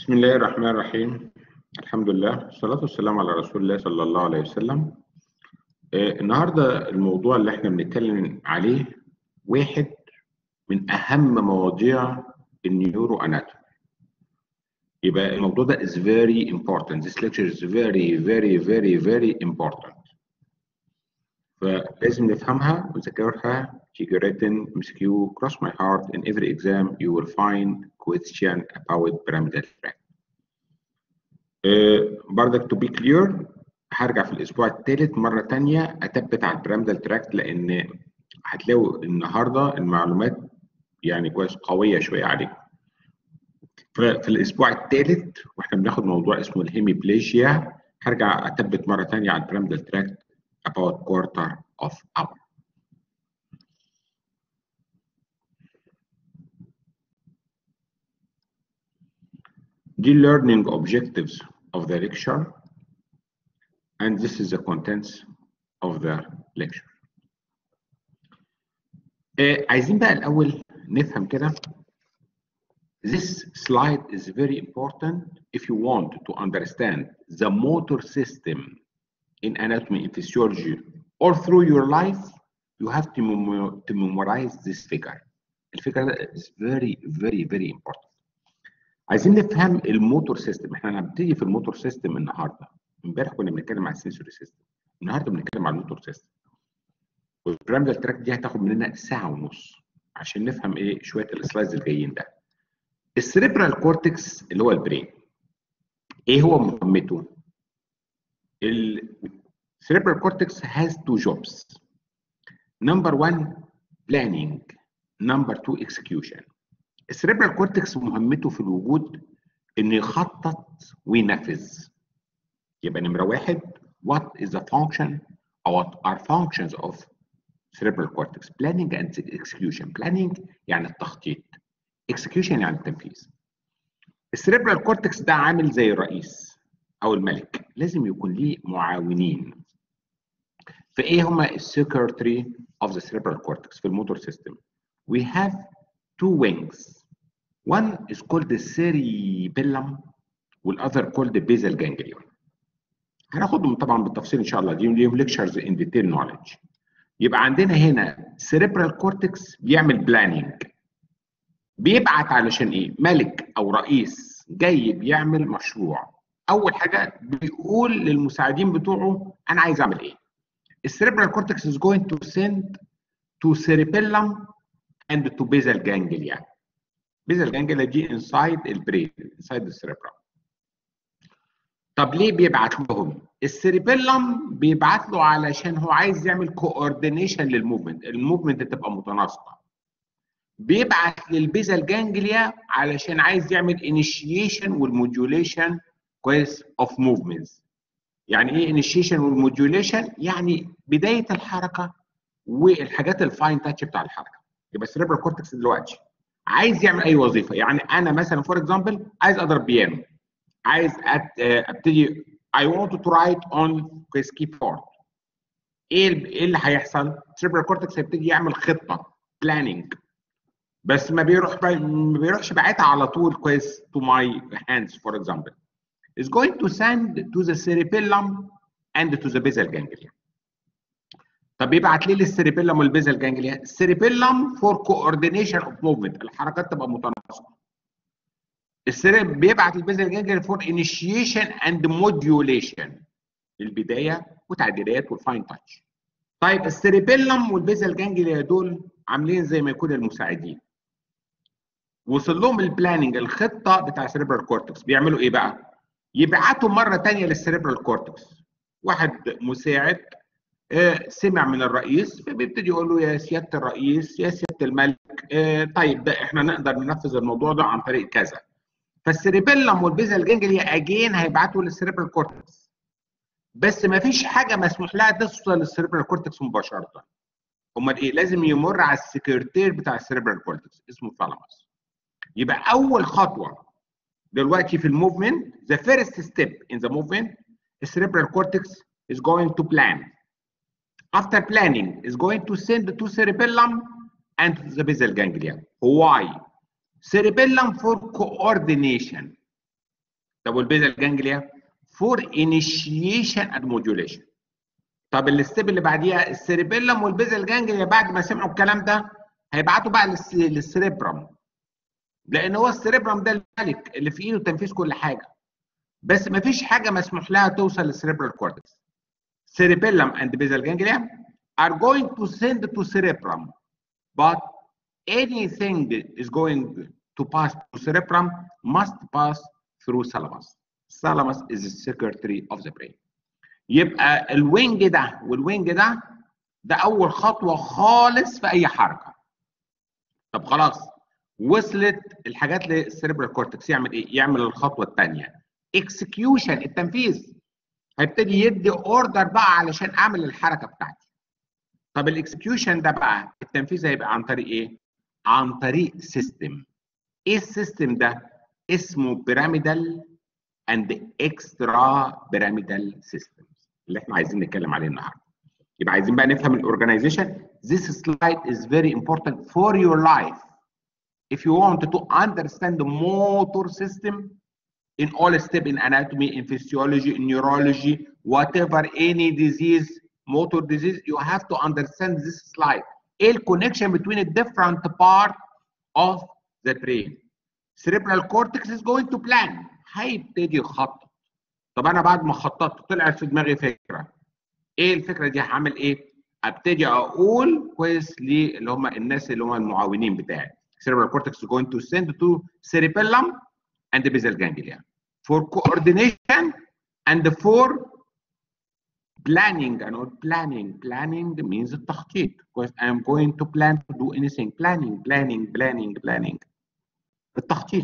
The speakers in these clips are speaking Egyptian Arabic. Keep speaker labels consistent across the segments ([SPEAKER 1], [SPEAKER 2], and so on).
[SPEAKER 1] بسم الله الرحمن الرحيم الحمد لله والصلاة والسلام على رسول الله صلى الله عليه وسلم آه، النهاردة الموضوع اللي احنا بنتكلم عليه واحد من أهم مواضيع النيورو اناتومي يبقى الموضوع ده is very important this lecture is very very very very important فلازم نفهمها ونذاكرها تيجي written MCQ cross my heart in every exam you will find question about pyramidal tract uh, برضك to be clear هرجع في الاسبوع الثالث مره تانية اثبت على البيراميدال تراكت لان هتلاقوا النهارده المعلومات يعني كويس قويه شويه عليكم في الاسبوع الثالث واحنا بناخد موضوع اسمه الهيميبليجيا هرجع اثبت مره تانية على البيراميدال تراكت about quarter of hour The learning objectives of the lecture and this is the contents of the lecture. آه عايزين بقى الأول نفهم كده This slide is very important if you want to understand the motor system in anatomy and physiology or through your life you have to, mem to memorize this figure. الفكرة ده is very very very important. عايزين نفهم الموتور سيستم احنا هنبتدي في الموتور سيستم النهارده امبارح كنا بنتكلم على السنسوري سيستم النهارده بنتكلم على الموتور سيستم والبيراميدال تراك دي هتاخد مننا ساعه ونص عشان نفهم ايه شويه السلايدز الجايين ده السريبرال كورتكس اللي هو البرين ايه هو مهمته السريبرال كورتكس has two jobs number one planning number two execution السريبرال كورتكس مهمته في الوجود انه يخطط وينفذ يبقى نمره واحد what is the function or what are functions of cerebral cortex planning and execution planning يعني التخطيط execution يعني التنفيذ السريبرال كورتكس ده عامل زي الرئيس او الملك لازم يكون ليه معاونين فايه هما السكرتري of the cerebral cortex في الموتور سيستم we have two wings one is called the cerebellum والother called the basal ganglion هناخدهم طبعا بالتفصيل ان شاء الله دي ليهم ليكتشرز ان ديتيل نوليدج يبقى عندنا هنا cerebral cortex بيعمل بلاننج بيبعت علشان ايه ملك او رئيس جاي بيعمل مشروع اول حاجه بيقول للمساعدين بتوعه انا عايز اعمل ايه السيريبرال كورتكس is going to send to cerebellum and to basal ganglia basal ganglia دي inside البرين inside the cerebrum طب ليه بيبعت لهم السيريبيلم بيبعت له علشان هو عايز يعمل كوردينيشن للموفمنت الموفمنت تبقى متناسقه بيبعت للبيزال جانجليا علشان عايز يعمل انيشيشن والموديوليشن كويس اوف موفمنتس يعني ايه انيشيشن والموديوليشن يعني بدايه الحركه والحاجات الفاين تاتش بتاع الحركه يبقى السيريبرال كورتكس دلوقتي عايز يعمل اي وظيفه يعني انا مثلا فور اكزامبل عايز اضرب بيانو عايز ابتدي I want to write on keyboard ايه ايه اللي هيحصل؟ cerebral cortex هيبتدي يعمل خطه planning بس ما بيروح ما بيروحش باعتها على طول كويس to my hands for example is going to send to the cerebellum and to the basal ganglia طب يبعت ليه للسيريبيلم والبيزال جانجليا السيريبيلم فور كوردينيشن اوف موفمنت الحركات تبقى متناسقه السيريب بيبعت البيزال جانجليا فور انيشيشن اند موديوليشن البدايه وتعديلات والفاين تاتش طيب السيريبيلم والبيزال جانجليا دول عاملين زي ما يكون المساعدين وصل لهم البلاننج الخطه بتاع السيريبرال كورتكس بيعملوا ايه بقى يبعتوا مره ثانيه للسيريبرال كورتكس واحد مساعد آه سمع من الرئيس فبيبتدي يقول له يا سياده الرئيس يا سياده الملك آه طيب ده احنا نقدر ننفذ الموضوع ده عن طريق كذا فالسيريبيلم والبيزال جانجليا اجين هيبعتوا للسيريبرال كورتكس بس ما فيش حاجه مسموح لها توصل للسيريبرال كورتكس مباشره امال ايه لازم يمر على السكرتير بتاع السيريبرال كورتكس اسمه ثالاموس يبقى اول خطوه دلوقتي في الموفمنت the first step in the movement the cerebral cortex is going to plan after planning is going to send to cerebellum and to the basal ganglia why cerebellum for coordination طب والبيزل جانجليا فور انيشيشن اند موديوليشن طب الستيب اللي بعديها السيربيلم والبيزل جانجليا بعد ما سمعوا الكلام ده هيبعتوا بقى للسيريبرم لان هو السيريبرم ده الملك اللي في ايده تنفيذ كل حاجه بس ما فيش حاجه مسموح لها توصل للسيريبرال كورتكس cerebellum and basal ganglia are going to send to cerebrum but anything that is going to pass to cerebrum must pass through thalamus thalamus is the secretary of the brain يبقى الوينج ده والوينج ده ده اول خطوه خالص في اي حركه طب خلاص وصلت الحاجات للسيربرال كورتكس يعمل ايه يعمل الخطوه الثانيه اكسكيوشن التنفيذ هيبتدي يدي اوردر بقى علشان اعمل الحركه بتاعتي طب الاكسكيوشن ده بقى التنفيذ هيبقى عن طريق ايه عن طريق سيستم ايه السيستم ده اسمه بيراميدال اند اكسترا بيراميدال سيستمز اللي احنا عايزين نتكلم عليه النهارده يبقى عايزين بقى نفهم الاورجنايزيشن this slide is very important for your life if you want to understand the motor system in all step in anatomy in physiology in neurology whatever any disease motor disease you have to understand this slide a connection between a different part of the brain cerebral cortex is going to plan هيبتدي يخطط طب انا بعد ما خططت طلعت في دماغي فكره ايه الفكره دي هعمل ايه ابتدي اقول كويس للي هم الناس اللي هم المعاونين بتاعي cerebral cortex is going to send to cerebellum and the basal ganglia for coordination and for planning and all planning planning means التخطيط because I am going to plan to do anything planning planning planning planning التخطيط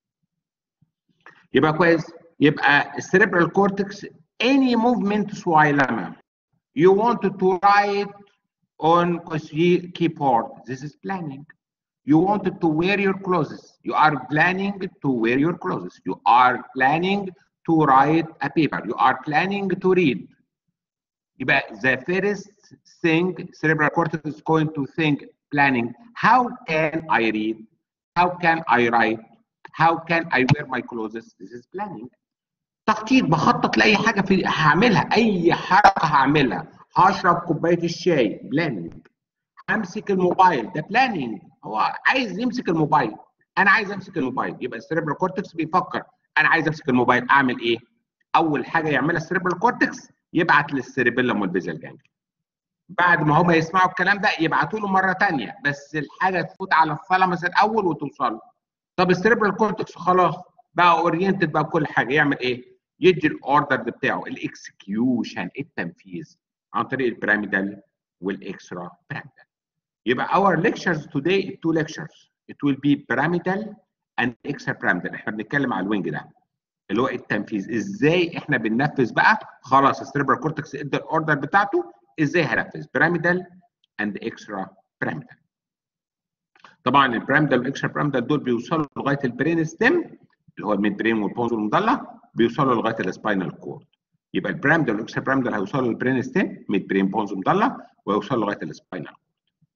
[SPEAKER 1] يبقى كويس يبقى السيربرال كورتكس any movement swilema you want to write on keyboard this is planning you wanted to wear your clothes. You are planning to wear your clothes. You are planning to write a paper. You are planning to read. يبقى the first thing cerebral cortex is going to think planning. How can I read? How can I write? How can I wear my clothes? This is planning. تخطيط بخطط لاي حاجه في هعملها اي حركه هعملها هشرب كوبايه الشاي بلاننج همسك الموبايل ده بلاننج هو عايز يمسك الموبايل انا عايز امسك الموبايل يبقى السيربرال كورتكس بيفكر انا عايز امسك الموبايل اعمل ايه اول حاجه يعملها السيربرال كورتكس يبعت للسيربيلم والبيزل جانجلي بعد ما هم يسمعوا الكلام ده يبعتوا له مره ثانيه بس الحاجه تفوت على الثالاموس الاول وتوصل طب السيربرال كورتكس خلاص بقى اورينتد بقى بكل حاجه يعمل ايه يدي الاوردر بتاعه الاكسكيوشن التنفيذ عن طريق البيراميدال والاكسترا بيراميدال يبقى our lectures today two lectures it will be pyramidal and extrapyramidal احنا بنتكلم على الوينج ده اللي هو التنفيذ ازاي احنا بننفذ بقى خلاص السيربرال كورتكس ادى الاوردر بتاعته ازاي هنفذ pyramidal and extra pyramidal طبعا البيراميدال والاكسترا بيراميدال دول بيوصلوا لغايه البرين ستيم اللي هو الميد برين والبونز والمضله بيوصلوا لغايه السباينال كورد يبقى البيراميدال والاكسترا بيراميدال هيوصلوا للبرين ستيم ميد برين بونز ومضله ويوصلوا لغايه السباينال كورد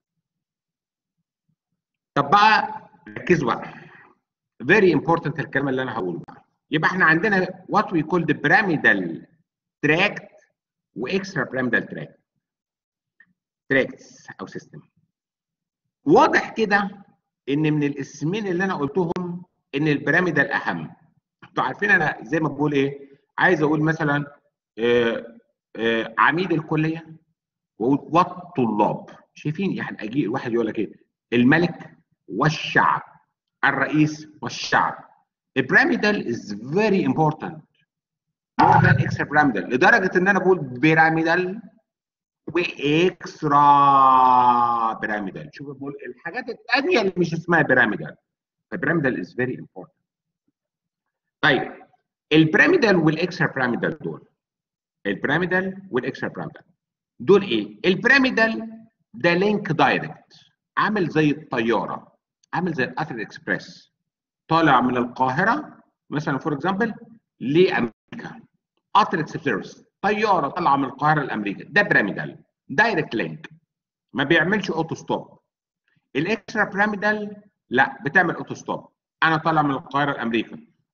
[SPEAKER 1] طب بقى ركزوا بقى very important الكلمه اللي انا هقوله بقى يبقى احنا عندنا what we call the pyramidal tract واكسترا pyramidal tract tracts او system واضح كده ان من الاسمين اللي انا قلتهم ان البيراميدال اهم انتوا عارفين انا زي ما بقول ايه عايز اقول مثلا آآ آآ عميد الكليه واقول والطلاب شايفين يعني اجي واحد يقول لك ايه الملك والشعب الرئيس والشعب البيراميدال is very important more than extra pyramidal لدرجه ان انا بقول بيراميدال واكسترا بيراميدال شوف بقول الحاجات الثانيه اللي مش اسمها بيراميدال فبيراميدال is very important طيب البيراميدال والاكسترا بيراميدال دول البيراميدال والاكسترا بيراميدال دول ايه البيراميدال ده لينك دايركت عامل زي الطياره عامل زي القطر اكسبريس طالع من القاهره مثلا فور اكزامبل لامريكا قطر اكسبريس طياره طالعه من القاهره لامريكا ده بيراميدال دايركت لينك ما بيعملش اوتو ستوب الاكسترا بيراميدال لا بتعمل اوتو ستوب انا طالع من القاهره لامريكا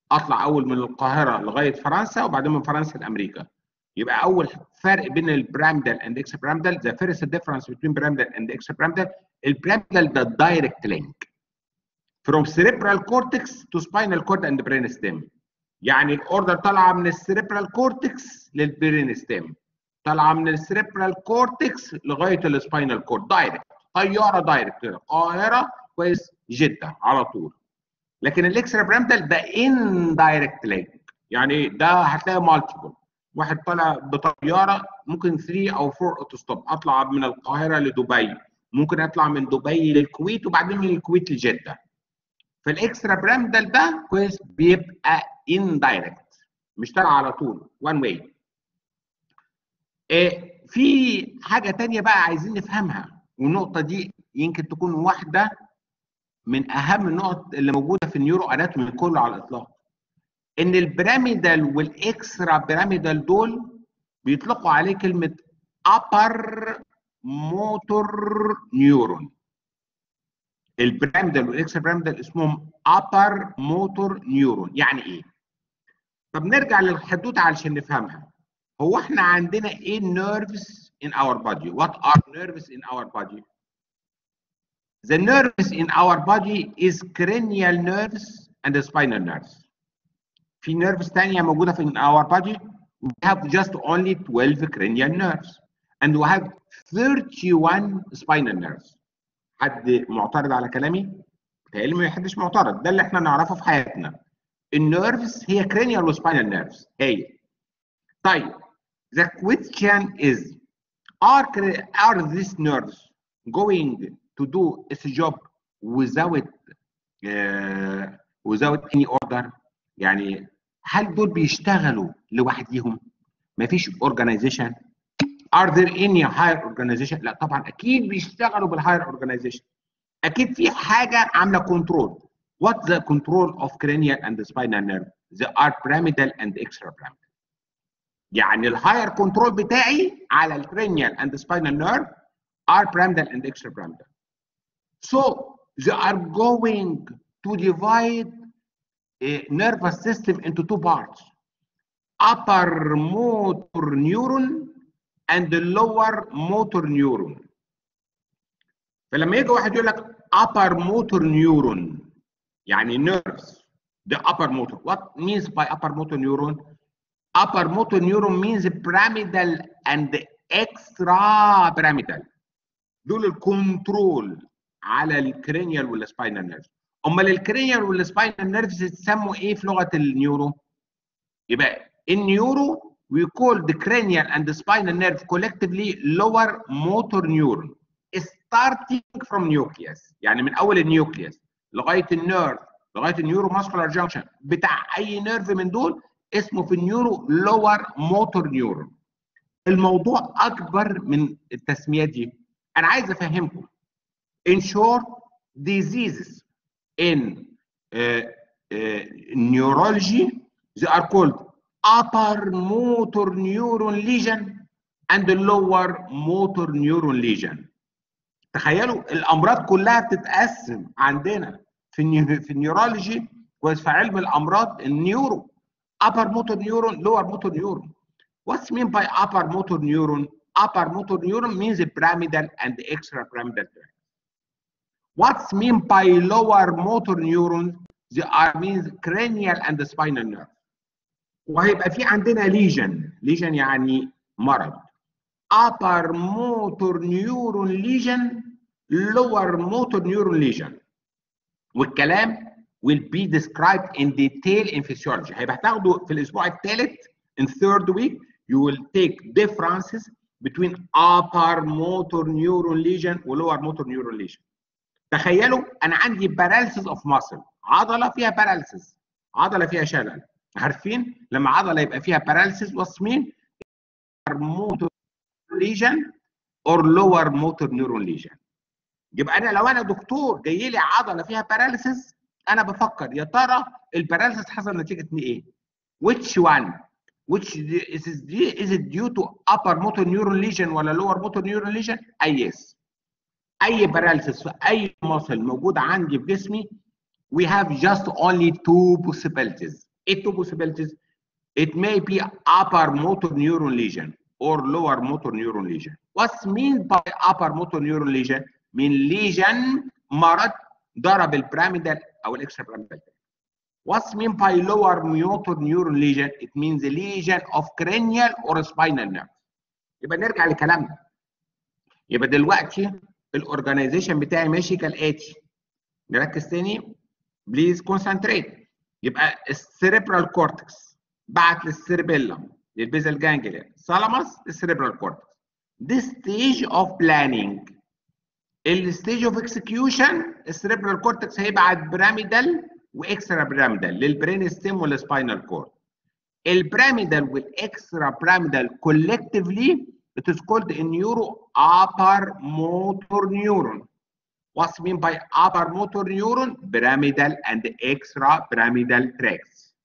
[SPEAKER 1] اطلع اول من القاهره لغايه فرنسا وبعدين من فرنسا لامريكا يبقى اول فرق بين البرامدل اند اكس برامدل the first difference between pyramidal and extrapyramidal البرامدل ده direct link from cerebral cortex to spinal cord and brain stem يعني الاوردر طالعه من السيريبرال كورتكس للبرين ستيم طالعه من السيريبرال كورتكس لغايه السباينال كورد دايركت طياره دايركت كده القاهره كويس جده على طول لكن الاكسترا برامدل ده ان دايركت لينك يعني ده هتلاقي مالتيبل واحد طالع بطياره ممكن 3 او 4 اوتو ستوب اطلع من القاهره لدبي ممكن اطلع من دبي للكويت وبعدين من الكويت لجده فالاكسترا برامدل ده كويس بيبقى اندايركت مش طالع على طول وان واي إيه في حاجه تانية بقى عايزين نفهمها والنقطه دي يمكن تكون واحده من اهم النقط اللي موجوده في النيورو اناتومي كله على الاطلاق ان البيراميدال والاكسترا بيراميدال دول بيطلقوا عليه كلمه upper motor neuron البيراميدال والاكسترا بيراميدال اسمهم upper motor neuron يعني ايه طب نرجع للحدوته علشان نفهمها هو احنا عندنا ايه nerves in our body what are nerves in our body the nerves in our body is cranial nerves and the spinal nerves في nerves تانية موجودة في our body we have just only 12 cranial nerves and we have 31 spinal nerves حد معترض على كلامي؟ بتهيألي ما حدش معترض ده اللي احنا نعرفه في حياتنا النيرفز هي cranial وسباينال نيرفز هي طيب the question is are are these nerves going to do its job without uh, without any order يعني هل دول بيشتغلوا لوحديهم مفيش organization are there any higher organization لا طبعا اكيد بيشتغلوا بالهاير organization اكيد في حاجه عامله كنترول what the control of cranial and the spinal nerve they are pyramidal and extrapyramidal يعني الهاير كنترول بتاعي على الكرينيال and the spinal nerve are pyramidal and extrapyramidal so they are going to divide a nervous system into two parts upper motor neuron and the lower motor neuron فلما يجي واحد يقول لك upper motor neuron يعني nerves the upper motor what means by upper motor neuron upper motor neuron means pyramidal and extra pyramidal دول الكنترول على الكرينيال والسباينال نيرفز امال الكرينيال والسباينال نيرفز يتسموا ايه في لغه النيورو يبقى النيورو we call the cranial and the spinal nerve collectively lower motor neuron starting from nucleus يعني من اول النيوكليوس لغايه النيرف لغايه النيورو ماسكولار جانكشن بتاع اي نيرف من دول اسمه في النيورو لور موتور نيورون الموضوع اكبر من التسميات دي انا عايز افهمكم in short diseases in uh, uh, neurology they are called upper motor neuron lesion and the lower motor neuron lesion تخيلوا الامراض كلها بتتقسم عندنا في النيو في النيورولوجي كويس في علم الامراض النيورو upper motor neuron lower motor neuron what's mean by upper motor neuron upper motor neuron means the pyramidal and the extrapyramidal what's mean by lower motor neuron they are means cranial and the spinal nerve وهيبقى في عندنا ليجن ليجن يعني مرض upper motor neuron lesion lower motor neuron lesion والكلام will be described in detail in physiology هيبقى هتاخده في الاسبوع الثالث in third week you will take differences between upper motor neuron lesion و lower motor neuron lesion تخيلوا انا عندي paralysis of muscle عضله فيها paralysis عضله فيها شلل عارفين لما عضله يبقى فيها paralysis what's mean motor lesion or lower motor neuron lesion يبقى انا لو انا دكتور جاي لي عضله فيها باراليسيس انا بفكر يا ترى الباراليسيس حصل نتيجه ايه؟ which one which is it, is it due to upper motor neuron lesion ولا lower motor neuron lesion؟ اي yes اي باراليسيس في اي مصل موجود عندي في جسمي we have just only two possibilities ايه two possibilities it may be upper motor neuron lesion or lower motor neuron lesion what's mean by upper motor neuron lesion mean lesion مرض ضرب البيراميدال او الاكسترا بيراميدال What's mean by lower motor neuron lesion? It means a lesion of cranial or spinal nerve. يبقى نرجع لكلامنا. يبقى دلوقتي الاورجنايزيشن بتاعي ماشي كالاتي. نركز تاني بليز كونسنتريت. يبقى السيريبرال كورتكس بعت للسيربيلم للبيزل جانجليا ثالاموس للسيريبرال كورتكس. This stage of planning الستيج اوف اكسكيوشن السيريبرال كورتكس هيبعت بيراميدال واكسترا بيراميدال للبرين ستيم والسباينال كورد البيراميدال والاكسترا بيراميدال كولكتيفلي it is called a neuro upper motor neuron what's mean by upper motor neuron pyramidal and extra pyramidal tracts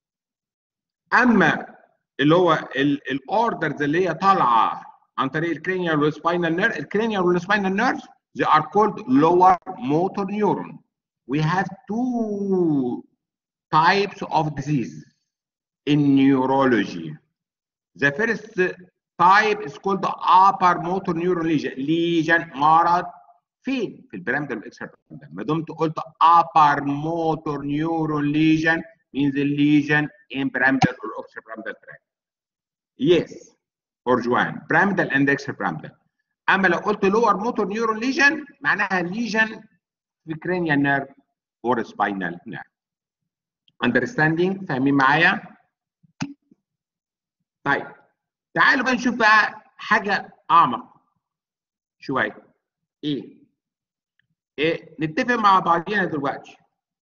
[SPEAKER 1] اما اللي هو الاوردرز اللي هي طالعه عن طريق الكرينيال والسباينال نيرف الكرينيال والسباينال نيرف they are called lower motor neuron we have two types of disease in neurology. The first type is called the upper motor neuron lesion. Lesion مرض فين؟ في البيراميدال والاكسترا بيراميدال. ما دمت قلت upper motor neuron lesion means a lesion in pyramidal or extrapyramidal tract. Yes, or Juan, pyramidal and extrapyramidal. اما لو قلت lower motor neuron lesion معناها lesion في cranial nerve or spinal nerve. Understanding فاهمين معايا؟ طيب تعالوا بقى نشوف بقى حاجة أعمق شوية. إيه؟ إيه نتفق مع بعضينا دلوقتي.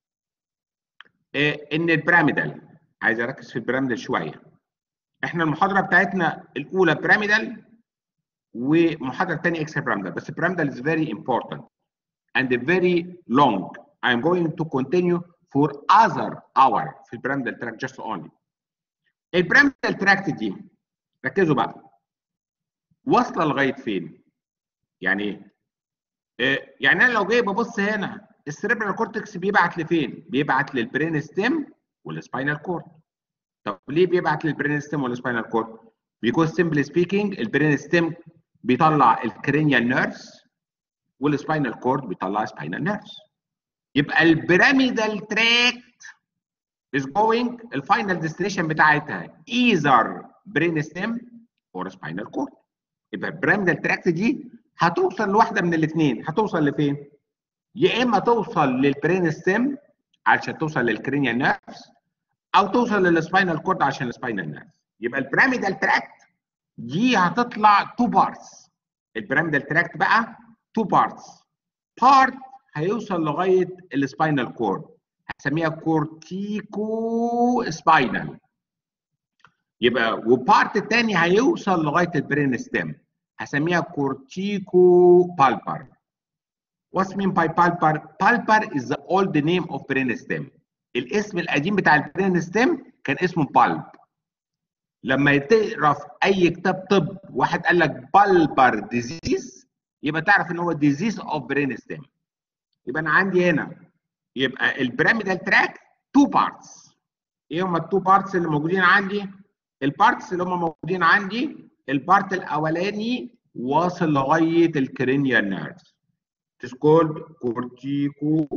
[SPEAKER 1] إيه إن البيراميدال عايز أركز في البيراميدال شوية. إحنا المحاضرة بتاعتنا الأولى بيراميدال ومحاضرة الثانية إكسترا بيراميدال بس البيراميدال is very important and very long. I'm going to continue for other hour في البيراميدال تراك just only. البيراميدال تراكت دي ركزوا بقى واصله لغايه فين؟ يعني إيه يعني انا لو جاي ببص هنا السريبرال كورتكس بيبعت لفين؟ بيبعت للبرين ستيم والسباينال كورد. طب ليه بيبعت للبرين ستيم والسباينال كورد؟ because simply speaking البرين ستيم بيطلع الكرينيال نيرفز والسباينال كورد بيطلع سباينال نيرفز. يبقى البيراميدال تراكت is going الفاينل ديستنيشن بتاعتها either brain stem or spinal cord يبقى البيراميدال تراكت دي هتوصل لواحده من الاثنين هتوصل لفين؟ يا اما توصل للبرين ستيم علشان توصل للكرينيال نيرفز او توصل للسباينال كورد عشان السباينال نيرفز يبقى البيراميدال تراكت دي هتطلع تو بارتس البيراميدال تراكت بقى تو بارتس بارت هيوصل لغايه السباينال كورد هسميها كورتيكو سباينال يبقى وبارت الثاني هيوصل لغايه البرين ستيم هسميها كورتيكو بالبر What's mean by palpar? Palpar is the old name of brain stem. الاسم القديم بتاع البرين ستيم كان اسمه بالب. لما تقرا في اي كتاب طب واحد قال لك بالبر ديزيز يبقى تعرف ان هو ديزيز اوف برين ستيم. يبقى انا عندي هنا يبقى البيراميدال تراك تو بارتس. ايه هم التو بارتس اللي موجودين عندي؟ البارتس اللي هم موجودين عندي البارت الاولاني واصل لغايه الكرينيال نيرفز. It is called cortico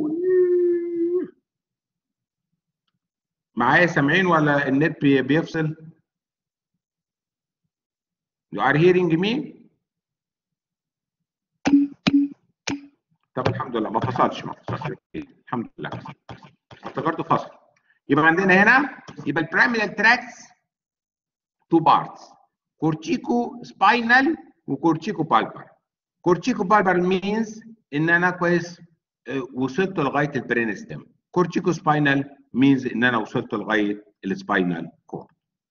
[SPEAKER 1] معايا سامعين ولا النت بي- بيفصل؟ You are hearing me؟ طب الحمد لله ما فصلش ما فصلش الحمد لله افتكرته فصل يبقى عندنا هنا يبقى البيراميدال تراكس تو بارتس كورتيكو سباينال وكورتيكو بالبر كورتيكو بالبر مينز ان انا كويس آه، وصلت لغايه البرين ستيم كورتيكو سباينال مينز ان انا وصلت لغايه السباينال كورد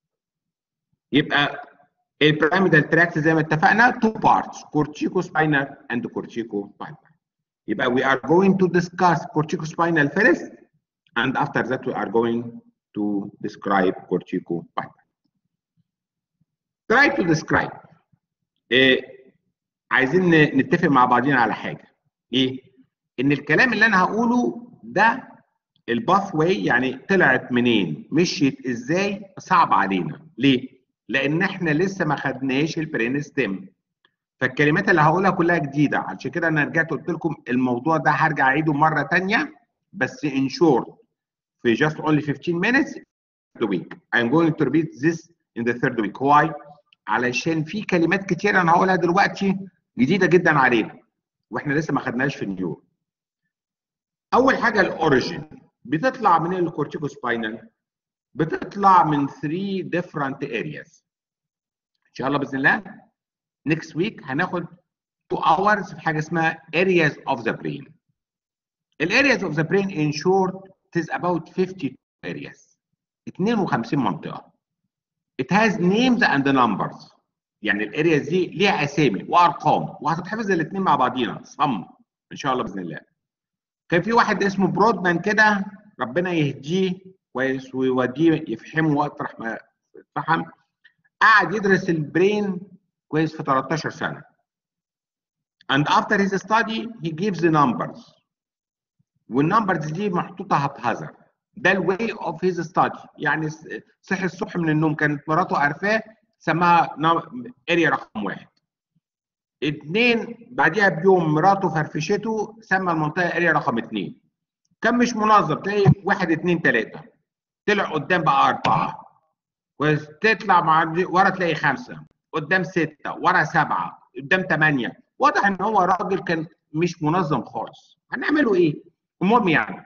[SPEAKER 1] يبقى البيراميدال تراكت زي ما اتفقنا تو بارتس كورتيكو سباينال اند كورتيكو بالبر يبقى we are going to discuss corticospinal first and after that we are going to describe corticobulbar. Try to describe. إيه عايزين ن- نتفق مع بعضينا على حاجة. ايه؟ ان الكلام اللي انا هقوله ده الباث واي يعني طلعت منين مشيت ازاي صعب علينا ليه لان احنا لسه ما خدناش البرين ستيم فالكلمات اللي هقولها كلها جديده عشان كده انا رجعت قلت لكم الموضوع ده هرجع اعيده مره ثانيه بس ان شورت في just only 15 minutes the week I'm going to repeat this in the third week why علشان في كلمات كتير انا هقولها دلوقتي جديده جدا علينا واحنا لسه ما خدناهاش في النيو اول حاجه الاوريجين بتطلع من الكورتيكو سباينال بتطلع من 3 different areas ان شاء الله باذن الله next week هناخد 2 hours في حاجه اسمها areas of the brain areas of the brain in short it is about 50 areas 52 منطقه it has names and numbers يعني الارياز دي ليها اسامي وارقام وهتتحفظ الاثنين مع بعضينا صم ان شاء الله باذن الله كان في واحد اسمه برودمان كده ربنا يهديه كويس ويوديه يفهمه واطرح ما فهم قعد يدرس البرين كويس في 13 سنه and after his study he gives the numbers والنمبرز دي محطوطه هبهزر ده الواي اوف هيز ستادي يعني صحي الصبح من النوم كانت مراته عارفاه سماها اريا رقم واحد اتنين بعديها بيوم مراته فرفشته سمى المنطقه اريا رقم اتنين كان مش منظم تلاقي واحد اتنين تلاته طلع قدام بقى اربعه وتطلع مع ورا تلاقي خمسه قدام سته ورا سبعه قدام ثمانيه واضح ان هو راجل كان مش منظم خالص هنعمله ايه؟ المهم يعني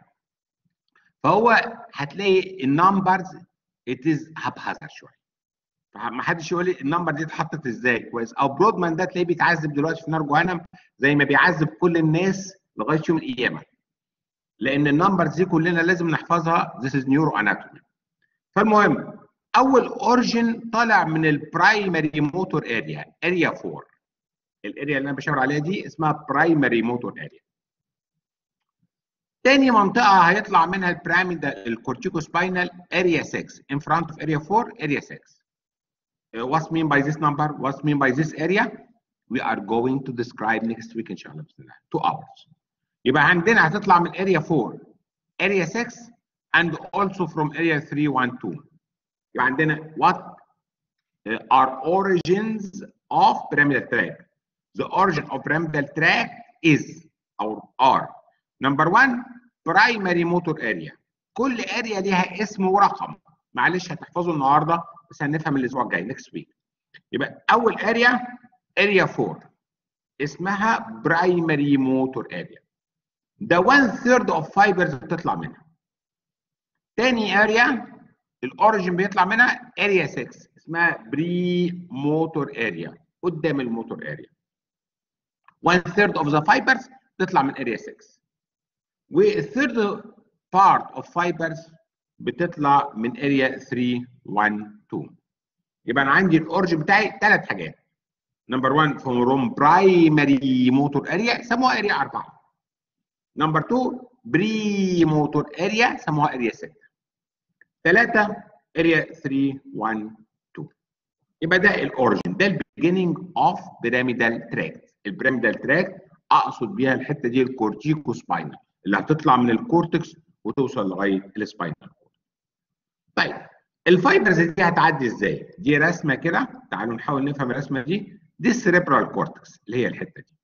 [SPEAKER 1] فهو هتلاقي النمبرز ات از هبهزر شويه فما حدش يقول لي النمبر دي اتحطت ازاي كويس او برودمان ده تلاقيه بيتعذب دلوقتي في نار جهنم زي ما بيعذب كل الناس لغايه يوم القيامه لان النمبرز دي كلنا لازم نحفظها this is neuro anatomy فالمهم اول اورجن طالع من البرايمري موتور اريا اريا 4 الاريا اللي انا بشاور عليها دي اسمها برايمري موتور اريا تاني منطقة هيطلع منها البيراميد الكورتيكو سباينال اريا 6 in front of area 4 area 6 uh, what's mean by this number what's mean by this area we are going to describe next week ان شاء الله باذن الله 2 hours يبقى عندنا هتطلع من area 4 area 6 and also from area 3 1 2 يبقى عندنا what uh, are origins of pyramidal tract the origin of pyramidal tract is or are نمبر 1 برايمري موتور اريا كل اريا ليها اسم ورقم معلش هتحفظه النهارده بس هنفهم الاسبوع الجاي نكست ويك يبقى اول اريا اريا 4 اسمها برايمري موتور اريا ده 1 ثيرد اوف فايبرز بتطلع منها تاني اريا الاوريجن بيطلع منها اريا 6 اسمها بري موتور اريا قدام الموتور اريا 1 ثيرد اوف ذا فايبرز تطلع من اريا 6 والثيرد بارت اوف فايبرز بتطلع من اريا 3 1 2 يبقى انا عندي الاورج بتاعي ثلاث حاجات نمبر 1 فروم برايمري موتور اريا سموها اريا 4 نمبر 2 بري موتور اريا سموها اريا 6 ثلاثه اريا 3 1 2 يبقى ده الاوريجن ده البيجيننج اوف بيراميدال تراكت البيراميدال تراكت اقصد بيها الحته دي الكورتيكو سباينال اللي هتطلع من الكورتكس وتوصل لغايه السباينال طيب الفايبرز دي هتعدي ازاي؟ دي رسمه كده تعالوا نحاول نفهم الرسمه دي دي السريبرال كورتكس اللي هي الحته دي.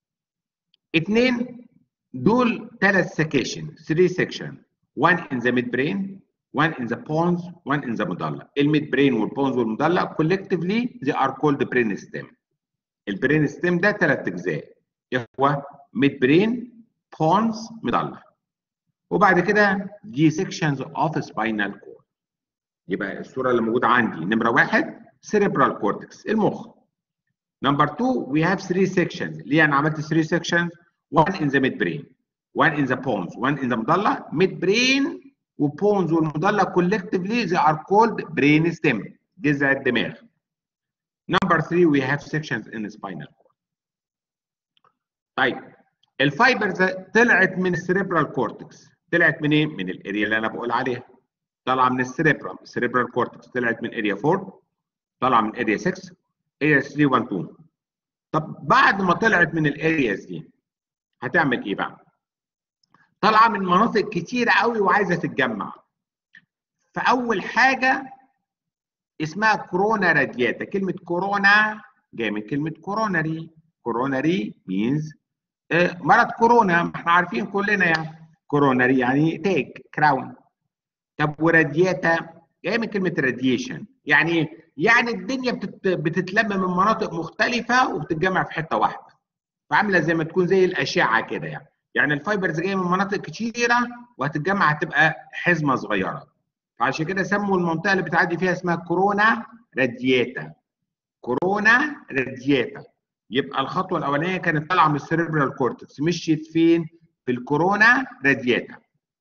[SPEAKER 1] اثنين دول ثلاث سكيشن 3 سكشن one in the midbrain one in the pons one in the medulla الميد برين والبونز والمدلة collectively they are called brain stem البرين ستيم ده ثلاث اجزاء هو ميد برين بونز مدلة وبعد كده دي sections of spinal cord يبقى الصورة اللي موجودة عندي نمرة واحد cerebral cortex المخ نمبر 2 we have three sections ليه انا عملت 3 sections one in the midbrain one in the pons one in the medulla midbrain وبونز والمدلة collectively they are called brain stem جذع الدماغ نمبر 3 we have sections in the spinal cord طيب الفايبرز طلعت من السريبرال كورتكس طلعت منين؟ إيه؟ من الاريا اللي انا بقول عليها طالعه من السريبرال السريبرال كورتكس طلعت من اريا 4 طالعه من اريا 6 اريا 3 1 2 طب بعد ما طلعت من الارياز دي هتعمل ايه بقى؟ طالعه من مناطق كتيره قوي وعايزه تتجمع فاول حاجه اسمها كورونا رادياتا كلمه كورونا جايه من كلمه كوروناري كوروناري مينز مرض كورونا ما احنا عارفين كلنا يعني كوروناري يعني تاج كراون طب ورادياتا جايه من كلمه راديشن يعني ايه؟ يعني الدنيا بتت... بتتلم من مناطق مختلفه وبتتجمع في حته واحده فعامله زي ما تكون زي الاشعه كده يعني يعني الفايبرز جايه من مناطق كتيره وهتتجمع هتبقى حزمه صغيره فعشان كده سموا المنطقه اللي بتعدي فيها اسمها كورونا رادياتا كورونا رادياتا يبقى الخطوه الاولانيه كانت طالعه من السيربرال كورتكس مشيت فين في الكورونا رادياتا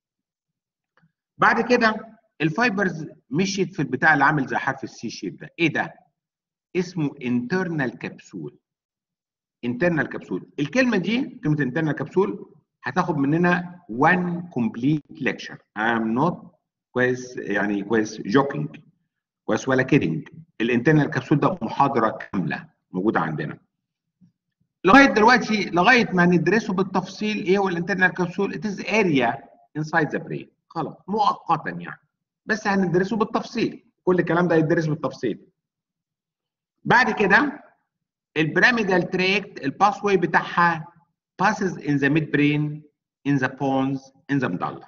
[SPEAKER 1] بعد كده الفايبرز مشيت في البتاع اللي عامل زي حرف السي شيب ده ايه ده اسمه انترنال كبسول انترنال كبسول الكلمه دي كلمه انترنال كبسول هتاخد مننا one complete lecture I'm not كويس يعني كويس جوكينج كويس ولا كيدنج الانترنال كبسول ده محاضره كامله موجوده عندنا لغايه دلوقتي لغايه ما ندرسه بالتفصيل ايه هو الانترنال كبسول it is area inside the brain خلاص مؤقتا يعني بس هندرسه بالتفصيل كل الكلام ده يدرس بالتفصيل بعد كده البيراميدال تراكت الباس واي بتاعها passes in the midbrain in the pons in the medulla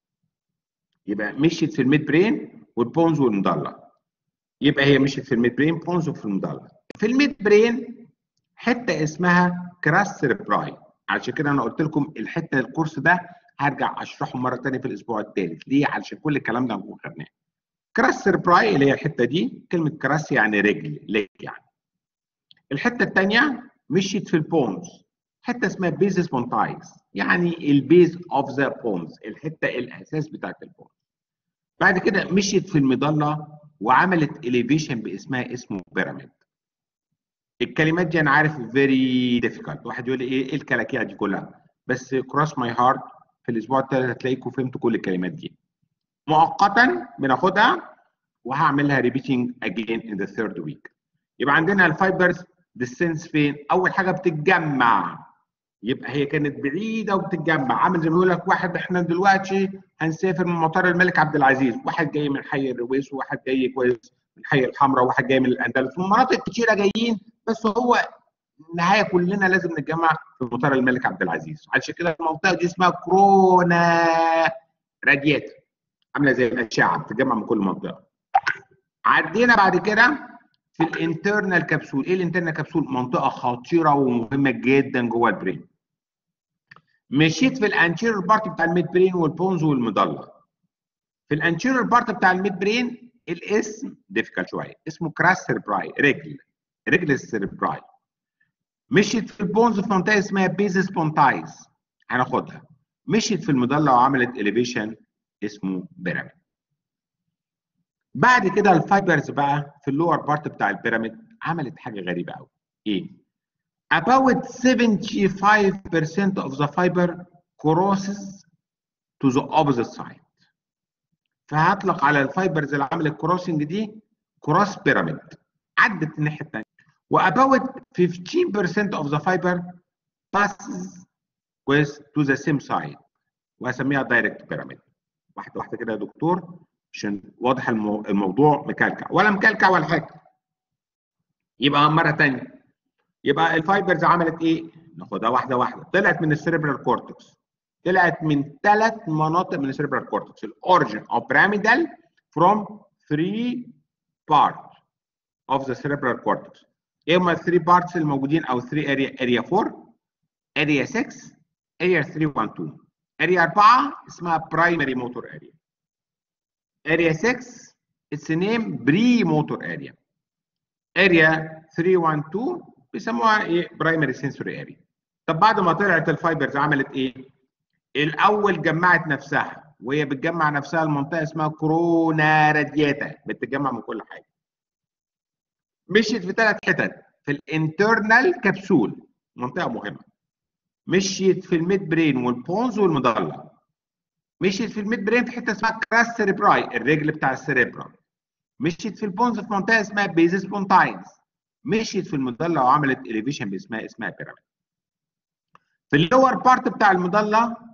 [SPEAKER 1] يبقى مشيت في الميد برين والبونز والمدلة يبقى هي مشيت في الميد برين بونز وفي المدلة في الميد برين حته اسمها كراس سيربراي عشان كده انا قلت لكم الحته الكورس ده هرجع اشرحه مره ثانيه في الاسبوع الثالث ليه علشان كل الكلام ده هنكون خدناه كراس سيربراي اللي هي الحته دي كلمه كراس يعني رجل ليج يعني الحته الثانيه مشيت في البونز حته اسمها بيزس بونتايز يعني البيز اوف ذا بونز الحته الاساس بتاعت البونز بعد كده مشيت في المظله وعملت اليفيشن باسمها اسمه بيراميد الكلمات دي انا عارف فيري ديفيكالت واحد يقول لي ايه ايه الكلاكيع دي كلها بس كروس ماي هارت في الاسبوع الثالث هتلاقيكم فهمتوا كل الكلمات دي مؤقتا بناخدها وهعملها ريبيتنج اجين ان ذا ثيرد ويك يبقى عندنا الفايبرز ديسنس فين اول حاجه بتتجمع يبقى هي كانت بعيده وبتتجمع عامل زي ما يقول لك واحد احنا دلوقتي هنسافر من مطار الملك عبد العزيز واحد جاي من حي الرويس وواحد جاي كويس من حي الحمراء وواحد جاي من الاندلس من مناطق كتيره جايين بس هو النهايه كلنا لازم نتجمع في مطار الملك عبد العزيز علشان كده المنطقه دي اسمها كورونا رادياتا عامله زي الاشعه بتتجمع من كل منطقه عدينا بعد كده في الانترنال كبسول ايه الانترنال كبسول منطقه خطيره ومهمه جدا جوه البرين مشيت في الانتيريور بارت بتاع الميد برين والبونز والمضله في الانتيريور بارت بتاع الميد برين الاسم ديفيكال شويه اسمه كراس سيربراي رجل رجل السيربراي مشيت في البونز في منطقه اسمها بيزس بونتايز هناخدها مشيت في المضله وعملت اليفيشن اسمه بيراميد بعد كده الفايبرز بقى في اللور بارت بتاع البيراميد عملت حاجه غريبه قوي ايه about 75% of the fiber crosses to the opposite side فهطلق على الفايبرز اللي عملت كروسنج دي كروس بيراميد عدت الناحيه الثانيه واباوت 15% of the fiber passes كويس to the same side وهسميها دايركت بيراميد واحده واحده كده يا دكتور عشان واضح المو... الموضوع مكلكع ولا مكلكع ولا حاجه يبقى مره ثانيه يبقى الفايبرز عملت ايه؟ ناخدها واحده واحده طلعت من السيربرال كورتكس طلعت من ثلاث مناطق من السيربرال كورتكس الاوريجن او بيراميدال from three part of the cerebral cortex ايه هم الثري بارتس الموجودين او 3 اريا اريا 4 اريا 6 اريا 3 1 2 اريا 4 اسمها برايمري موتور اريا اريا 6 اتس نيم بري موتور اريا اريا 3 1 2 بيسموها ايه برايمري سنسوري اريا طب بعد ما طلعت الفايبرز عملت ايه الاول جمعت نفسها وهي بتجمع نفسها المنطقه اسمها كورونا رادياتا بتتجمع من كل حاجه مشيت في ثلاث حتت في الانترنال كبسول منطقه مهمه مشيت في الميد برين والبونز والمضله مشيت في الميد برين في حته اسمها كراس سيريبراي الرجل بتاع السيريبرا مشيت في البونز في منطقه اسمها بيزس بونتاينز مشيت في المضله وعملت اليفيشن باسمها اسمها بيراميد في اللور بارت بتاع المضله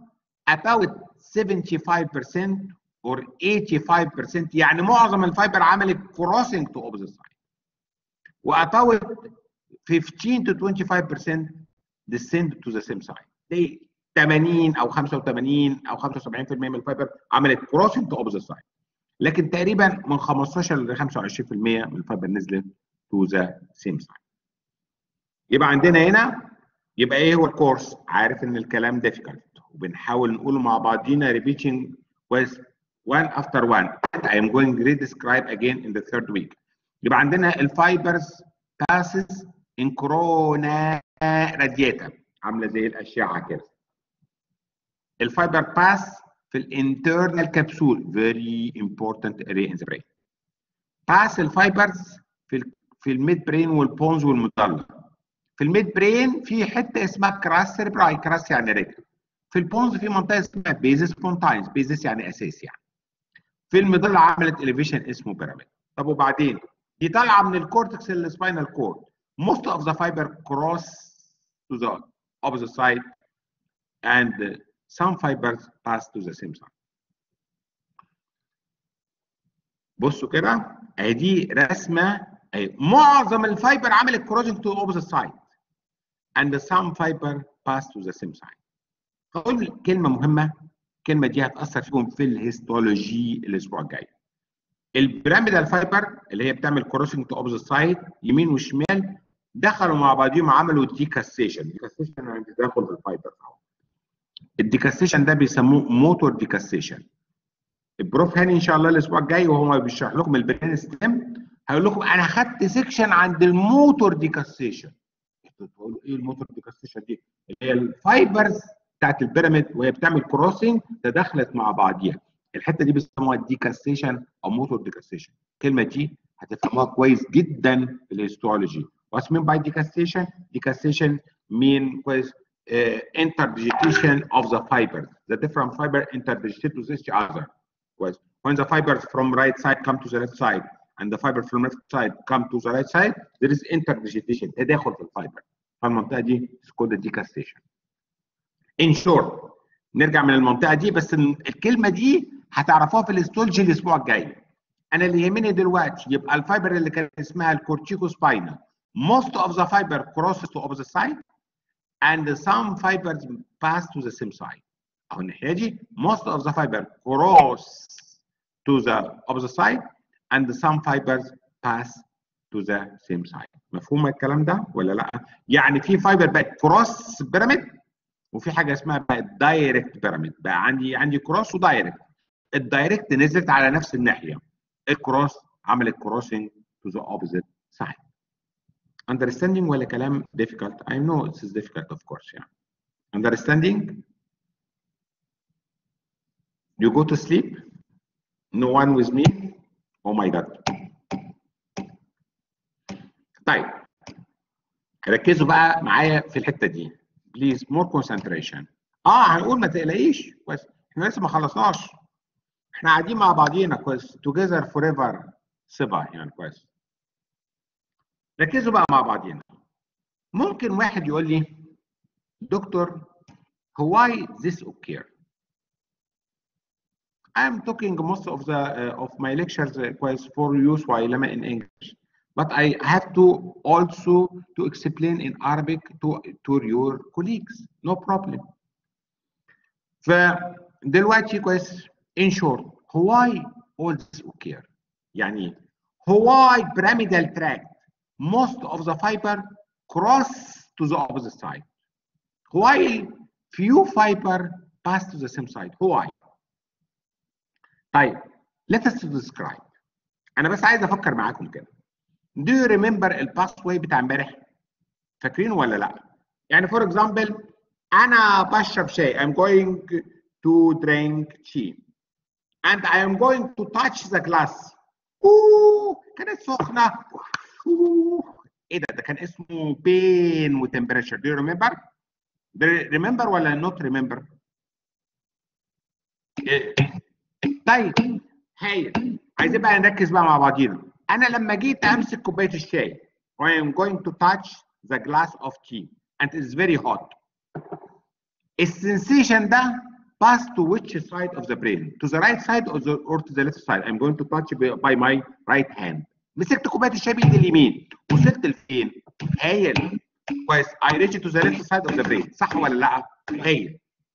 [SPEAKER 1] about 75% or 85% يعني معظم الفايبر عملت crossing to opposite side و about 15 to 25% descend to the same side دي 80 او 85 او 75% من الفايبر عملت crossing to opposite side لكن تقريبا من 15 ل 25% من الفايبر نزلت to the same side يبقى عندنا هنا يبقى ايه هو الكورس عارف ان الكلام difficult وبنحاول نقوله مع بعضينا repeating with one after one I am going to describe again in the third week يبقى عندنا الفايبرز passes in corona radiata عامله زي الاشعه كده الفايبر باس في الانترنال كبسول very important area in the brain باس الفايبرز في ال في الميد برين والبونز والمضله في الميد برين في حته اسمها كراس سيربراي كراس يعني رجل في البونز في منطقه اسمها بيزس بونتاينز بيزس يعني اساس يعني في المضله عملت اليفيشن اسمه بيراميد طب وبعدين دي طالعه من الكورتكس للسباينال كورد most of the fiber cross to the opposite side and some fibers pass to the same side بصوا كده اهي دي رسمه اهي معظم الفايبر عملت crossing to the opposite side and some fiber pass to the same side هقول كلمه مهمه الكلمه دي هتاثر فيكم في الهيستولوجي الاسبوع الجاي البيراميدال فايبر اللي هي بتعمل كروسنج تو اوبوزيت سايد يمين وشمال دخلوا مع بعضهم عملوا ديكاستيشن ديكاستيشن يعني تداخل في الفايبر الديكاستيشن ده بيسموه موتور ديكاستيشن البروف هاني ان شاء الله الاسبوع الجاي وهو بيشرح لكم البرين ستيم هيقول لكم انا خدت سيكشن عند الموتور ديكاستيشن انتوا تقولوا ايه الموتور ديكاستيشن دي اللي هي الفايبرز بتاعت البيراميد وهي بتعمل كروسنج تداخلت مع بعضيها الحته دي بيسموها ديكاستيشن او موتور ديكاستيشن الكلمه دي هتفهموها كويس جدا في الهيستولوجي What's mean by decassation? Decassation mean كويس uh, interdigitation of the fibers. The different fiber interdigitate with each other. كويس. When the fibers from right side come to the left side and the fiber from left side come to the right side, there is interdigitation. تداخل في الفايبر. فالمنطقه دي is called decassation. In short نرجع من المنطقه دي بس الكلمه دي هتعرفوها في الاستولجي الاسبوع الجاي. انا اللي يهمني دلوقتي يبقى الفايبر اللي كان اسمها الكورتيكو سباينال most of the fiber crosses to opposite side and some fibers pass to the same side. أو الناحية دي most of the fiber cross to the opposite side and some fibers pass to the same side. مفهوم الكلام ده ولا لا؟ يعني في فايبر بقت كروس بيراميد وفي حاجة اسمها بقت دايركت بيراميد بقى عندي عندي كروس ودايركت. الدايركت نزلت على نفس الناحية. الكروس عملت كروسنج to the opposite side. understanding ولا كلام difficult I know it is difficult of course yeah understanding you go to sleep no one with me oh my god طيب ركزوا بقى معايا في الحته دي بليز مور concentration اه هنقول ما تقلقيش بس احنا لسه ما خلصناش احنا قاعدين مع بعضينا كويس together forever صبا يعني كويس ركزوا بقى مع بعضينا ممكن واحد يقول لي دكتور why this occur I'm talking most of the uh, of my lectures uh, for use while in English but I have to also to explain in Arabic to to your colleagues no problem فدلوقتي كويس in short why all this occur يعني why pyramidal tract most of the fiber cross to the opposite side while few fiber pass to the same side why طيب let us describe انا بس عايز افكر معاكم كده do you remember الباس واي بتاع امبارح فاكرينه ولا لا يعني for example انا بشرب شاي I'm going to drink tea and I am going to touch the glass اوه كانت سخنه اوه ايه ده ده كان اسمه بين وتمبريتشر do you remember remember ولا not remember إيه. طيب هايل عايزين بقى نركز بقى مع بعضينا انا لما جيت امسك كوبايه الشاي I am going to touch the glass of tea and it's very hot السنسيشن ده pass to which side of the brain to the right side or, the, or to the left side I'm going to touch by my right hand مسكت كوبايه الشاي بايدي اليمين وصلت لفين هايل كويس I reach to the left side of the brain صح ولا لا هايل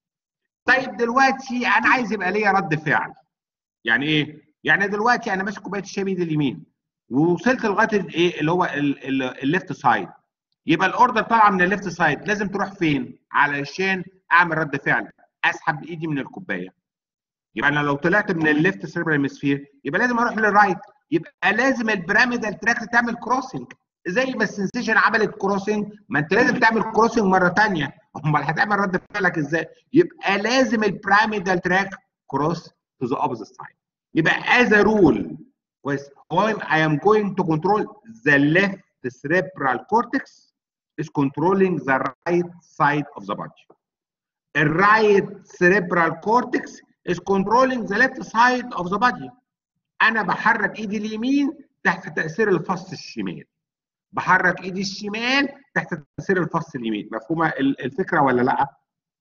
[SPEAKER 1] طيب دلوقتي انا عايز يبقى ليا رد فعل يعني ايه يعني دلوقتي انا ماسك كوبايه الشاي بايدي اليمين ووصلت لغايه الايه اللي هو الليفت سايد يبقى الاوردر طالعه من الليفت سايد لازم تروح فين علشان اعمل رد فعل اسحب بايدي من الكوبايه يبقى انا لو طلعت من الليفت سيربرال هيمسفير يبقى لازم اروح للرايت يبقى لازم البيراميدال تراك تعمل كروسنج زي ما السنسيشن عملت كروسنج ما انت لازم تعمل كروسنج مره ثانيه امال هتعمل رد فعلك ازاي يبقى لازم البيراميدال تراك كروس to the opposite side يبقى as a rule كويس when I am going to control the left cerebral cortex is controlling the right side of the body the right cerebral cortex is controlling the left side of the body انا بحرك ايدي اليمين تحت تاثير الفص الشمال بحرك ايدي الشمال تحت تاثير الفص اليمين مفهومه الفكره ولا لا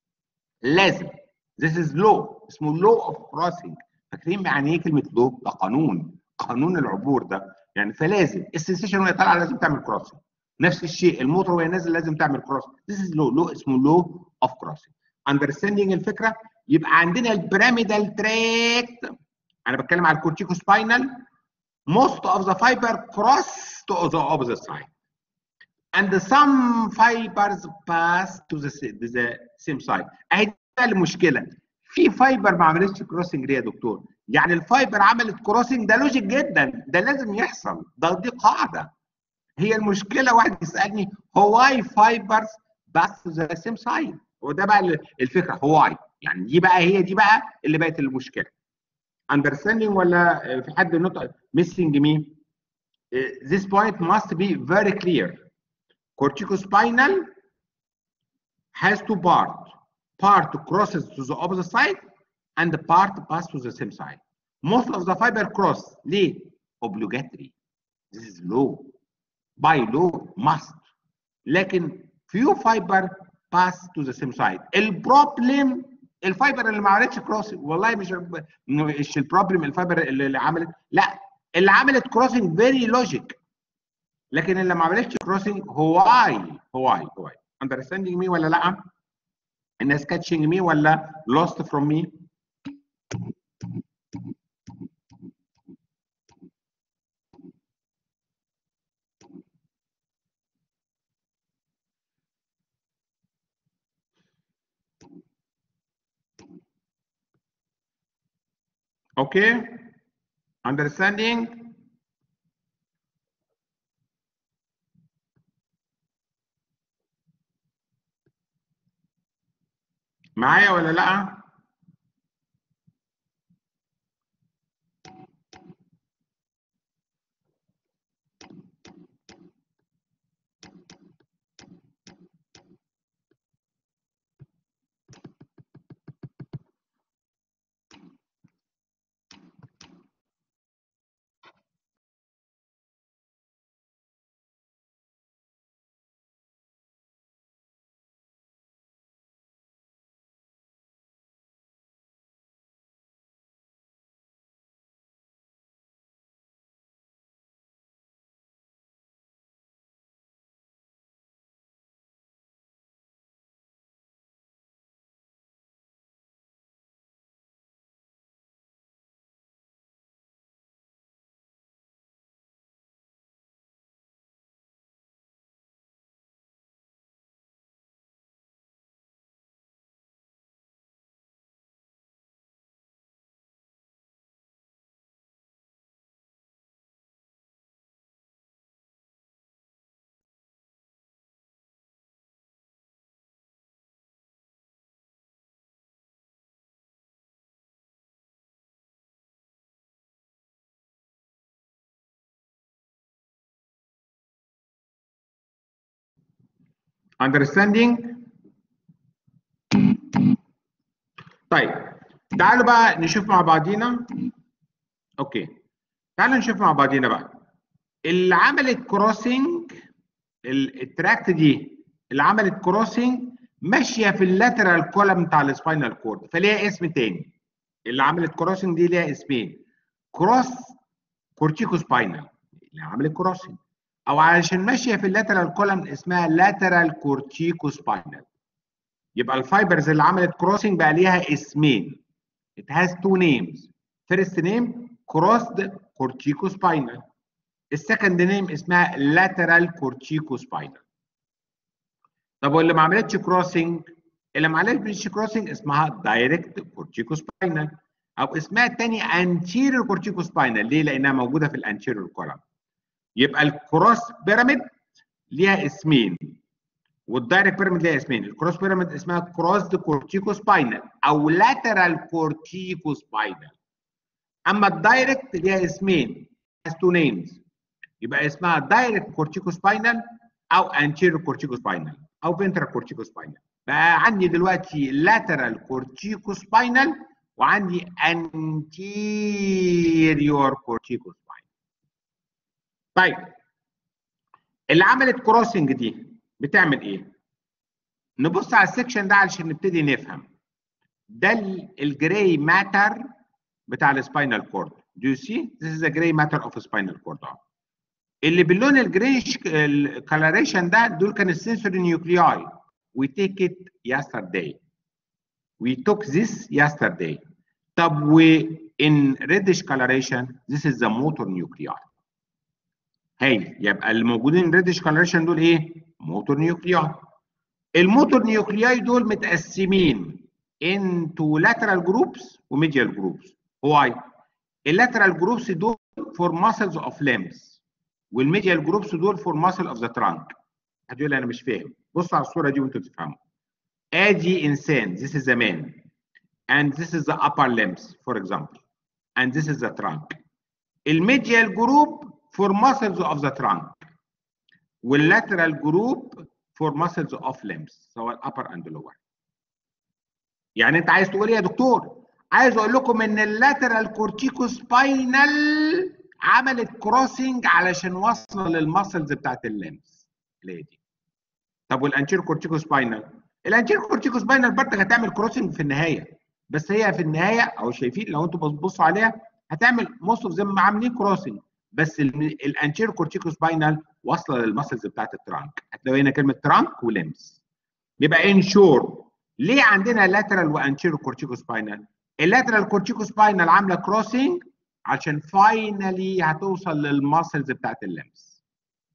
[SPEAKER 1] لازم this is law اسمه law of crossing فاكرين يعني ايه كلمه law ده قانون قانون العبور ده يعني فلازم السنسيشن وهي طالعه لازم تعمل كروسنج نفس الشيء الموتور وهي نازل لازم تعمل كروس this is law law اسمه law of crossing understanding الفكره يبقى عندنا البيراميدال تراكت انا بتكلم على الكورتيكو سباينال most of the fiber cross to the opposite side and some fibers pass to the, the same side اهي دي المشكله في فايبر ما عملتش كروسنج ليه يا دكتور يعني الفايبر عملت كروسنج ده لوجيك جدا ده لازم يحصل ده دي قاعده هي المشكله واحد يسالني هواي فايبرز بس ذا سيم سايد وده بقى الفكره هواي يعني دي بقى هي دي بقى اللي بقت المشكله understanding ولا في حد نطق missing me this point must be very clear corticospinal has two part part crosses to the opposite side and the part pass to the same side most of the fiber cross ليه obligatory this is law by law must لكن few fiber pass to the same side البروبلم الفايبر اللي ما عملتش كروسنج والله مش مش البروبلم الفايبر اللي عملت لا اللي عملت كروسنج فيري لوجيك لكن اللي ما عملتش كروسنج هواي هواي هواي اندرستاندينج مي ولا لا الناس كاتشنج مي ولا لوست فروم مي Okay? Understanding? معايا ولا لا؟ understanding طيب تعالوا بقى نشوف مع بعضينا اوكي تعالوا نشوف مع بعضينا بقى اللي عملت كروسنج التراكت دي اللي عملت كروسنج ماشيه في اللاترال كولم بتاع السباينال كورد فليها اسم تاني اللي عملت كروسنج دي ليها اسمين كروس كورتيكو سباينال اللي عملت كروسنج او علشان ماشيه في اللاترال كولم اسمها لاترال كورتيكو سباينال يبقى الفايبرز اللي عملت كروسنج بقى ليها اسمين it has two names first name crossed corticospinal السكند نيم اسمها lateral corticospinal طب واللي ما عملتش كروسنج اللي ما عملتش كروسنج اسمها دايركت corticospinal او اسمها الثاني anterior corticospinal ليه؟ لانها موجوده في الانتيريور كولم يبقى الكروس بيراميد ليها اسمين والدايركت بيراميد ليها اسمين الكروس بيراميد اسمها كروسد كورتيكوسباينال او لاترال كورتيكوسباينال اما الدايركت ليها اسمين has two names يبقى اسمها دايركت كورتيكوسباينال او انتيريور كورتيكوسباينال او فينترال كورتيكوسباينال بقى عندي دلوقتي لاترال كورتيكوسباينال وعندي انتيريور كورتيكوسباينال طيب اللي عملت كروسنج دي بتعمل ايه؟ نبص على السكشن ده علشان نبتدي نفهم ده الجراي ماتر بتاع السباينال كورد Do you see? This is the gray matter of spinal cord. اللي باللون الجريش الكالريشن ده دول كان السنسوري نيوكلياي. We take it yesterday. We took this yesterday. طب و in reddish coloration this is the motor nuclei. هايل يبقى اللي موجودين reddish coloration دول ايه؟ موتور نيوكلياي. الموتور نيوكلياي دول متقسمين into lateral groups وميديال groups. Why? اللاترال جروبس دول فور ماسلز اوف limbs والميديال جروبس دول فور ماسل اوف ذا ترانك هتقول لي انا مش فاهم بص على الصوره دي وانتوا تفهموا ادي انسان this is a man and this is the upper limbs for example and this is the trunk الميديال جروب فور ماسلز اوف ذا ترانك واللاترال جروب فور ماسلز اوف limbs سواء upper and lower يعني انت عايز تقول ايه يا دكتور عايز اقول لكم ان اللاترال كورتيكو سباينال عملت كروسنج علشان واصله للماسلز بتاعت الليمز اللي هي دي طب والانتير كورتيكو سباينال الانتير كورتيكو سباينال برضه هتعمل كروسنج في النهايه بس هي في النهايه او شايفين لو انتوا بتبصوا عليها هتعمل موست اوف زي عاملين كروسنج بس الانتير كورتيكو سباينال واصله للماسلز بتاعت الترانك هتلاقوا هنا كلمه ترانك وليمز يبقى ان شور ليه عندنا لاترال وانتير كورتيكو سباينال اللاترال كورتيكو سباينال عامله كروسنج عشان فاينلي هتوصل للماسلز بتاعت اللمس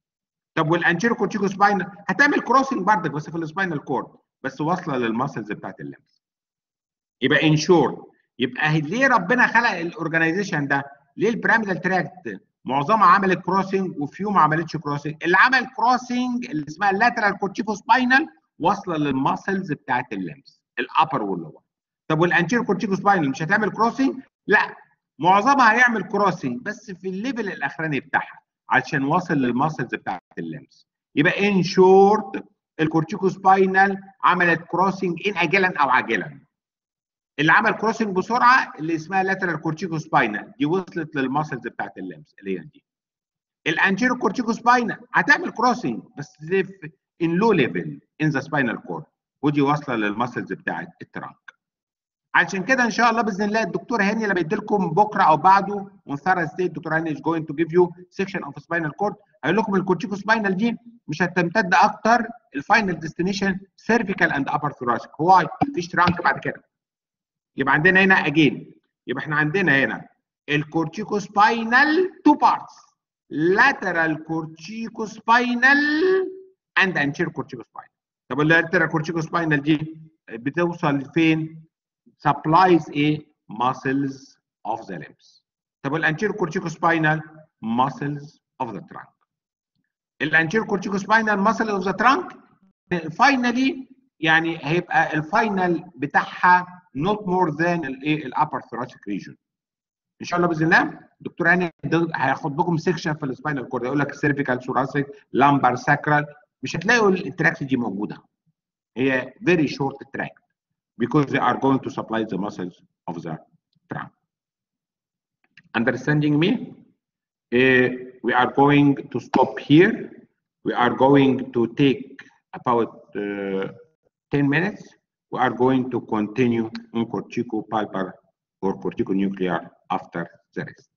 [SPEAKER 1] طب والانتيرو كورتيكو سباينال هتعمل كروسنج بردك بس في السباينال كورد بس واصله للماسلز بتاعت اللمس يبقى ان شورت يبقى ليه ربنا خلق الاورجنايزيشن ده ليه البيراميدال تراكت معظمها عملت كروسنج وفيو ما عملتش كروسنج اللي عمل كروسنج اللي اسمها اللاترال كورتيكو سباينال واصله للماسلز بتاعت اللمس الابر واللور طب والانتيرو كورتيكو سباينال مش هتعمل كروسنج لا معظمها هيعمل كروسنج بس في الليفل الاخراني بتاعها علشان واصل للماسلز بتاعت اللمس يبقى ان شورت الكورتيكو سباينال عملت كروسنج ان اجلا او عاجلا اللي عمل كروسنج بسرعه اللي اسمها لاترال كورتيكو سباينال دي وصلت للماسلز بتاعت اللمس اللي هي دي الانتيرو كورتيكو سباينال هتعمل كروسنج بس ان لو ليفل ان ذا سباينال كورد ودي واصله للماسلز بتاعت الترانك علشان كده ان شاء الله باذن الله الدكتور هاني لما يدي لكم بكره او بعده on Thursday الدكتور هاني is going to give you section of spinal cord هيقول لكم الكورتيكو سباينال دي مش هتمتد اكتر الفاينل ديستنيشن سيرفيكال اند ابر ثوراسيك واي مفيش ترانك بعد كده يبقى عندنا هنا اجين يبقى احنا عندنا هنا الكورتيكو سباينال تو بارتس lateral cortico spinal and anterior cortico spinal طب اللاترال كورتيكو سباينال دي بتوصل فين؟ supplies a muscles of the limbs. طب الانتيرو كورتيكو سباينال muscles of the trunk. الانتيرو كورتيكو سباينال muscle of the trunk finally يعني هيبقى الفاينل بتاعها not more than الايه الابر thoracic region. ان شاء الله باذن الله دكتور هاني هياخد لكم سيكشن في السباينال كورد يقول لك سيرفيكال ثوراسيك لامبر ساكرال مش هتلاقوا التراكت دي موجوده. هي very short tract. because they are going to supply the muscles of the trunk. Understanding me? Uh, we are going to stop here. We are going to take about uh, 10 minutes we are going to continue on corticopulbar or corticonuclear after the rest